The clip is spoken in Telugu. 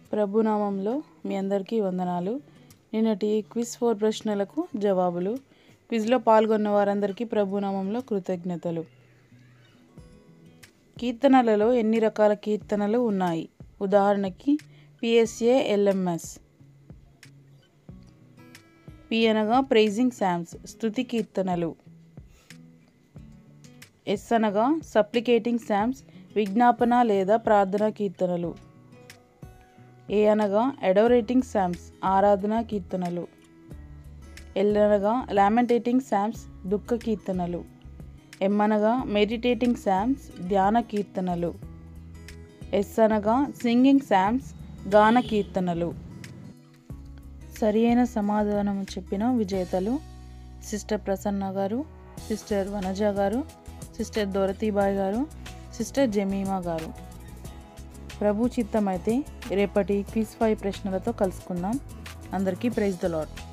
ప్రభునామంలో మీ అందరికీ వందనాలు నిన్నటి క్విజ్ ఫోర్ ప్రశ్నలకు జవాబులు క్విజ్లో పాల్గొన్న వారందరికీ ప్రభునామంలో కృతజ్ఞతలు కీర్తనలలో ఎన్ని రకాల కీర్తనలు ఉన్నాయి ఉదాహరణకి పిఎస్ఏ ఎల్ఎంఎస్ పి అనగా ప్రైజింగ్ శామ్స్ స్తుతి కీర్తనలు ఎస్ అనగా సప్లికేటింగ్ శామ్స్ విజ్ఞాపన లేదా ప్రార్థనా కీర్తనలు ఏ అనగా అడోరేటింగ్ శామ్స్ ఆరాధనా కీర్తనలు ఎల్ అనగా లామెంటేటింగ్ శామ్స్ దుఃఖ కీర్తనలు ఎం అనగా మెడిటేటింగ్ శామ్స్ ధ్యాన కీర్తనలు ఎస్ అనగా సింగింగ్ శామ్స్ గాన కీర్తనలు సరి అయిన సమాధానం చెప్పిన విజేతలు సిస్టర్ ప్రసన్న గారు సిస్టర్ వనజ గారు సిస్టర్ దొరతీబాయ్ గారు సిస్టర్ జమీమా గారు ప్రభు చిత్తమైతే రేపటి క్విజ్ ఫైవ్ ప్రశ్నలతో కలుసుకుందాం అందరికీ ప్రైజ్ ద లాడ్